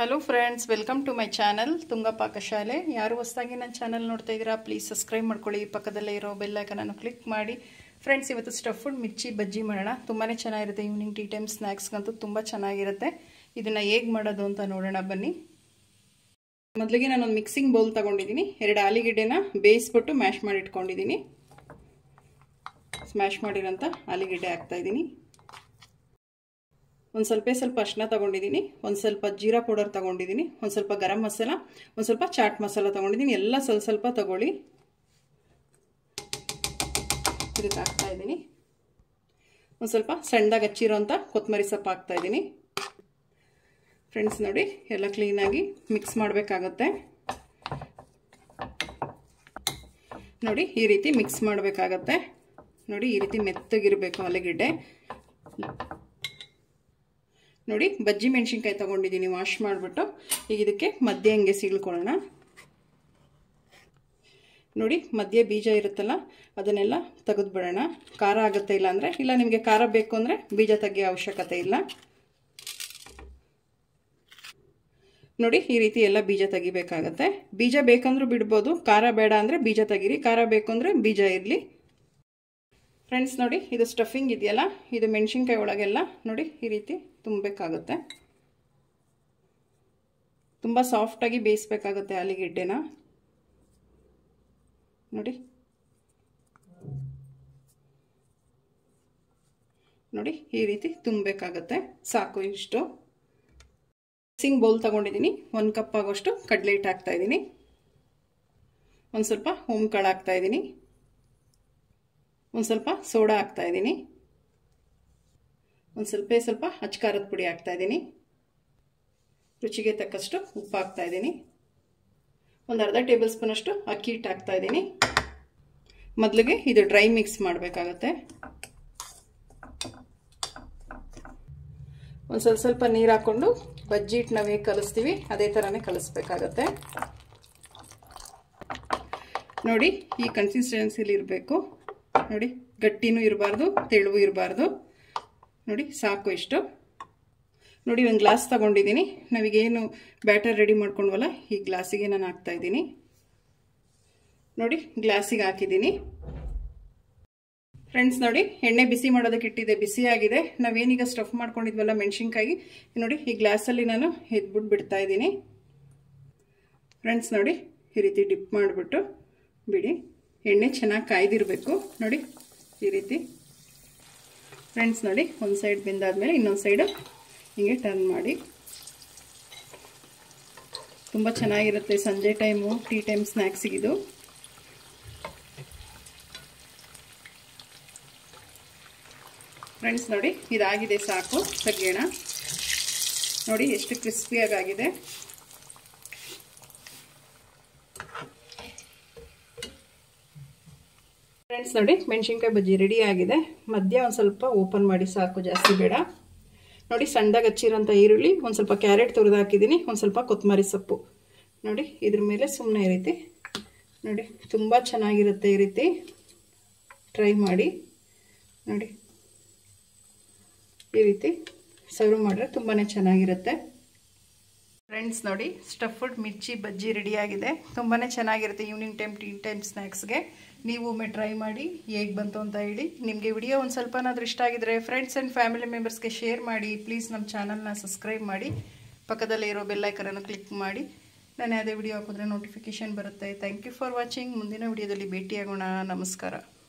hello friends welcome to my channel Tunga Pakashale ಯಾರು ಹೊಸದಾಗಿ ನನ್ನ ಚಾನಲ್ ನೋಡ್ತಾ ಇದ್ದೀರಾ ಪ್ಲೀಸ್ ಸಬ್ಸ್ಕ್ರೈಬ್ ಮಾಡ್ಕೊಳ್ಳಿ ಪಕ್ಕದಲ್ಲೇ ಇರೋ ಬೆಲ್ಲೈಕನನ್ನು ಕ್ಲಿಕ್ ಮಾಡಿ ಫ್ರೆಂಡ್ಸ್ ಇವತ್ತು ಸ್ಟಫ್ಡ್ ಮಿರ್ಚಿ ಬಜ್ಜಿ ಮಾಡೋಣ ತುಂಬಾ ಚೆನ್ನಾಗಿರುತ್ತೆ ಈವ್ನಿಂಗ್ ಟೀ ಟೈಮ್ ಸ್ನ್ಯಾಕ್ಸ್ಗಂತೂ ತುಂಬ ಚೆನ್ನಾಗಿರುತ್ತೆ ಇದನ್ನು ಹೇಗೆ ಮಾಡೋದು ಅಂತ ನೋಡೋಣ ಬನ್ನಿ ಮೊದಲಿಗೆ ನಾನೊಂದು ಮಿಕ್ಸಿಂಗ್ ಬೌಲ್ ತಗೊಂಡಿದ್ದೀನಿ ಎರಡು ಆಲಿಗೆಡ್ಡೆನ ಬೇಯಿಸ್ಬಿಟ್ಟು ಮ್ಯಾಶ್ ಮಾಡಿ ಇಟ್ಕೊಂಡಿದ್ದೀನಿ ಸ್ಮ್ಯಾಶ್ ಮಾಡಿರೋಂಥ ಆಲಿಗೆಡ್ಡೆ ಹಾಕ್ತಾಯಿದ್ದೀನಿ ಒಂದು ಸ್ವಲ್ಪ ಸ್ವಲ್ಪ ಅರ್ಶಿನ ತೊಗೊಂಡಿದ್ದೀನಿ ಒಂದು ಸ್ವಲ್ಪ ಜೀರಾ ಪೌಡರ್ ತೊಗೊಂಡಿದ್ದೀನಿ ಒಂದು ಸ್ವಲ್ಪ ಗರಂ ಮಸಾಲ ಒಂದು ಸ್ವಲ್ಪ ಚಾಟ್ ಮಸಾಲ ತೊಗೊಂಡಿದ್ದೀನಿ ಎಲ್ಲ ಸ್ವಲ್ಪ ಸ್ವಲ್ಪ ತೊಗೊಳ್ಳಿ ಇದಕ್ಕೆ ಹಾಕ್ತಾಯಿದ್ದೀನಿ ಒಂದು ಸ್ವಲ್ಪ ಸಣ್ಣದಾಗಿ ಹಚ್ಚಿರೋಂಥ ಕೊತ್ತಂಬರಿ ಸೊಪ್ಪು ಹಾಕ್ತಾಯಿದ್ದೀನಿ ಫ್ರೆಂಡ್ಸ್ ನೋಡಿ ಎಲ್ಲ ಕ್ಲೀನಾಗಿ ಮಿಕ್ಸ್ ಮಾಡಬೇಕಾಗತ್ತೆ ನೋಡಿ ಈ ರೀತಿ ಮಿಕ್ಸ್ ಮಾಡಬೇಕಾಗತ್ತೆ ನೋಡಿ ಈ ರೀತಿ ಮೆತ್ತಗಿರಬೇಕು ಆಲೂಗೆಡ್ಡೆ ನೋಡಿ ಬಜ್ಜಿ ಮೆಣಸಿನ್ಕಾಯಿ ತೊಗೊಂಡಿದ್ದೀನಿ ವಾಶ್ ಮಾಡಿಬಿಟ್ಟು ಈಗ ಇದಕ್ಕೆ ಮಧ್ಯೆ ಹಂಗೆ ಸೀಳ್ಕೊಳ್ಳೋಣ ನೋಡಿ ಮಧ್ಯೆ ಬೀಜ ಇರುತ್ತಲ್ಲ ಅದನ್ನೆಲ್ಲ ತೆಗೆದುಬಿಡೋಣ ಖಾರ ಆಗುತ್ತೆ ಇಲ್ಲ ಅಂದರೆ ಇಲ್ಲ ನಿಮಗೆ ಖಾರ ಬೇಕು ಅಂದರೆ ಬೀಜ ತೆಗಿಯೋ ಅವಶ್ಯಕತೆ ಇಲ್ಲ ನೋಡಿ ಈ ರೀತಿ ಎಲ್ಲ ಬೀಜ ತೆಗಿಬೇಕಾಗತ್ತೆ ಬೀಜ ಬೇಕಂದ್ರೂ ಬಿಡ್ಬೋದು ಖಾರ ಬೇಡ ಅಂದರೆ ಬೀಜ ತೆಗೀರಿ ಖಾರ ಬೇಕು ಅಂದರೆ ಬೀಜ ಇರಲಿ ಫ್ರೆಂಡ್ಸ್ ನೋಡಿ ಇದು ಸ್ಟಫಿಂಗ್ ಇದೆಯಲ್ಲ ಇದು ಮೆಣಸಿನ್ಕಾಯಿ ಒಳಗೆಲ್ಲ ನೋಡಿ ಈ ರೀತಿ ತುಂಬಬೇಕಾಗುತ್ತೆ ತುಂಬ ಸಾಫ್ಟಾಗಿ ಬೇಯಿಸ್ಬೇಕಾಗುತ್ತೆ ಆಲಿಗೆಡ್ಡೆನ ನೋಡಿ ನೋಡಿ ಈ ರೀತಿ ತುಂಬಬೇಕಾಗತ್ತೆ ಸಾಕು ಇಷ್ಟು ಮಿಕ್ಸಿಂಗ್ ಬೌಲ್ ತಗೊಂಡಿದ್ದೀನಿ ಒಂದು ಕಪ್ ಆಗೋಷ್ಟು ಕಡಲೆ ಹಿಟ್ಟು ಹಾಕ್ತಾ ಇದ್ದೀನಿ ಒಂದು ಸ್ವಲ್ಪ ಹೋಮ್ ಕಾಳು ಹಾಕ್ತಾ ಇದ್ದೀನಿ ಒಂದು ಸ್ವಲ್ಪ ಸೋಡಾ ಹಾಕ್ತಾ ಇದ್ದೀನಿ ಒಂದು ಸ್ವಲ್ಪ ಸ್ವಲ್ಪ ಅಚ್ಕಾರದ ಪುಡಿ ಹಾಕ್ತಾ ಇದ್ದೀನಿ ರುಚಿಗೆ ತಕ್ಕಷ್ಟು ಉಪ್ಪು ಹಾಕ್ತಾ ಇದ್ದೀನಿ ಒಂದು ಅರ್ಧ ಟೇಬಲ್ ಸ್ಪೂನಷ್ಟು ಅಕ್ಕಿ ಹಿಟ್ಟು ಹಾಕ್ತಾ ಇದ್ದೀನಿ ಮೊದಲಿಗೆ ಇದು ಡ್ರೈ ಮಿಕ್ಸ್ ಮಾಡಬೇಕಾಗತ್ತೆ ಒಂದು ಸ್ವಲ್ಪ ಸ್ವಲ್ಪ ನೀರು ಹಾಕ್ಕೊಂಡು ಬಜ್ಜಿ ಹಿಟ್ಟು ನಾವು ಹೇಗೆ ಕಲಿಸ್ತೀವಿ ಅದೇ ಥರನೇ ಕಲಿಸ್ಬೇಕಾಗತ್ತೆ ನೋಡಿ ಈ ಕನ್ಸಿಸ್ಟೆನ್ಸಿಲಿ ಇರಬೇಕು ನೋಡಿ ಗಟ್ಟಿನೂ ಇರಬಾರ್ದು ತೆಳುವು ಇರಬಾರ್ದು ನೋಡಿ ಸಾಕು ಇಷ್ಟು ನೋಡಿ ಒಂದು ಗ್ಲಾಸ್ ತಗೊಂಡಿದ್ದೀನಿ ನಾವೀಗೇನು ಬ್ಯಾಟರ್ ರೆಡಿ ಮಾಡ್ಕೊಂಡ್ವಲ್ಲ ಈ ಗ್ಲಾಸಿಗೆ ನಾನು ಹಾಕ್ತಾ ಇದ್ದೀನಿ ನೋಡಿ ಗ್ಲಾಸಿಗೆ ಹಾಕಿದ್ದೀನಿ ಫ್ರೆಂಡ್ಸ್ ನೋಡಿ ಎಣ್ಣೆ ಬಿಸಿ ಮಾಡೋದಕ್ಕೆ ಇಟ್ಟಿದೆ ಬಿಸಿ ಆಗಿದೆ ನಾವೇನೀಗ ಸ್ಟಫ್ ಮಾಡ್ಕೊಂಡಿದ್ವಲ್ಲ ಮೆಣಸಿನ್ಕಾಯಿ ನೋಡಿ ಈ ಗ್ಲಾಸಲ್ಲಿ ನಾನು ಎದ್ಬಿಟ್ಟು ಬಿಡ್ತಾ ಇದ್ದೀನಿ ಫ್ರೆಂಡ್ಸ್ ನೋಡಿ ಈ ರೀತಿ ಡಿಪ್ ಮಾಡಿಬಿಟ್ಟು ಬಿಡಿ ಎಣ್ಣೆ ಚೆನ್ನಾಗಿ ಕಾಯ್ದಿರಬೇಕು ನೋಡಿ ಈ ರೀತಿ ಫ್ರೆಂಡ್ಸ್ ನೋಡಿ ಒಂದು ಸೈಡ್ ಬೆಂದಾದ್ಮೇಲೆ ಇನ್ನೊಂದು ಸೈಡು ಹಿಂಗೆ ಟರ್ನ್ ಮಾಡಿ ತುಂಬ ಚೆನ್ನಾಗಿರುತ್ತೆ ಸಂಜೆ ಟೈಮು ಟೀ ಟೈಮ್ ಸ್ನ್ಯಾಕ್ಸಿಗಿದು ಫ್ರೆಂಡ್ಸ್ ನೋಡಿ ಇದಾಗಿದೆ ಸಾಕು ತೆಗಿಯೋಣ ನೋಡಿ ಎಷ್ಟು ಕ್ರಿಸ್ಪಿಯಾಗಿದೆ ಫ್ರೆಂಡ್ಸ್ ನೋಡಿ ಮೆಣಸಿನ್ಕಾಯಿ ಬಜ್ಜಿ ರೆಡಿ ಆಗಿದೆ ಮಧ್ಯ ಒಂದು ಸ್ವಲ್ಪ ಓಪನ್ ಮಾಡಿ ಸಾಕು ಜಾಸ್ತಿ ಬೇಡ ನೋಡಿ ಸಣ್ಣದಾಗಿ ಹಚ್ಚಿರೋಂಥ ಈರುಳ್ಳಿ ಒಂದು ಸ್ವಲ್ಪ ಕ್ಯಾರೆಟ್ ತುರಿದು ಹಾಕಿದ್ದೀನಿ ಒಂದು ಸ್ವಲ್ಪ ಕೊತ್ತಂಬರಿ ಸೊಪ್ಪು ನೋಡಿ ಇದ್ರ ಮೇಲೆ ಸುಮ್ಮನೆ ಈ ರೀತಿ ನೋಡಿ ತುಂಬ ಚೆನ್ನಾಗಿರುತ್ತೆ ಈ ರೀತಿ ಟ್ರೈ ಮಾಡಿ ನೋಡಿ ಈ ರೀತಿ ಸರ್ವ್ ಮಾಡಿದ್ರೆ ತುಂಬಾ ಚೆನ್ನಾಗಿರುತ್ತೆ ಫ್ರೆಂಡ್ಸ್ ನೋಡಿ ಸ್ಟಫ್ಡ್ ಮಿರ್ಚಿ ಬಜ್ಜಿ ರೆಡಿಯಾಗಿದೆ ತುಂಬಾ ಚೆನ್ನಾಗಿರುತ್ತೆ ಈವ್ನಿಂಗ್ ಟೈಮ್ ಟೀ ಟೈಮ್ ಸ್ನ್ಯಾಕ್ಸ್ಗೆ ನೀವು ಒಮ್ಮೆ ಟ್ರೈ ಮಾಡಿ ಹೇಗೆ ಬಂತು ಅಂತ ಹೇಳಿ ನಿಮಗೆ ವಿಡಿಯೋ ಒಂದು ಸ್ವಲ್ಪನಾದ್ರೂ ಇಷ್ಟ ಆಗಿದ್ರೆ ಫ್ರೆಂಡ್ಸ್ ಆ್ಯಂಡ್ ಫ್ಯಾಮಿಲಿ ಮೆಂಬರ್ಸ್ಗೆ ಶೇರ್ ಮಾಡಿ ಪ್ಲೀಸ್ ನಮ್ಮ ಚಾನಲ್ನ ಸಬ್ಸ್ಕ್ರೈಬ್ ಮಾಡಿ ಪಕ್ಕದಲ್ಲೇ ಇರೋ ಬೆಲ್ಲೈಕರನ್ನು ಕ್ಲಿಕ್ ಮಾಡಿ ನಾನು ಯಾವುದೇ ವಿಡಿಯೋ ಹಾಕಿದ್ರೆ ನೋಟಿಫಿಕೇಷನ್ ಬರುತ್ತೆ ಥ್ಯಾಂಕ್ ಯು ಫಾರ್ ವಾಚಿಂಗ್ ಮುಂದಿನ ವಿಡಿಯೋದಲ್ಲಿ ಭೇಟಿಯಾಗೋಣ ನಮಸ್ಕಾರ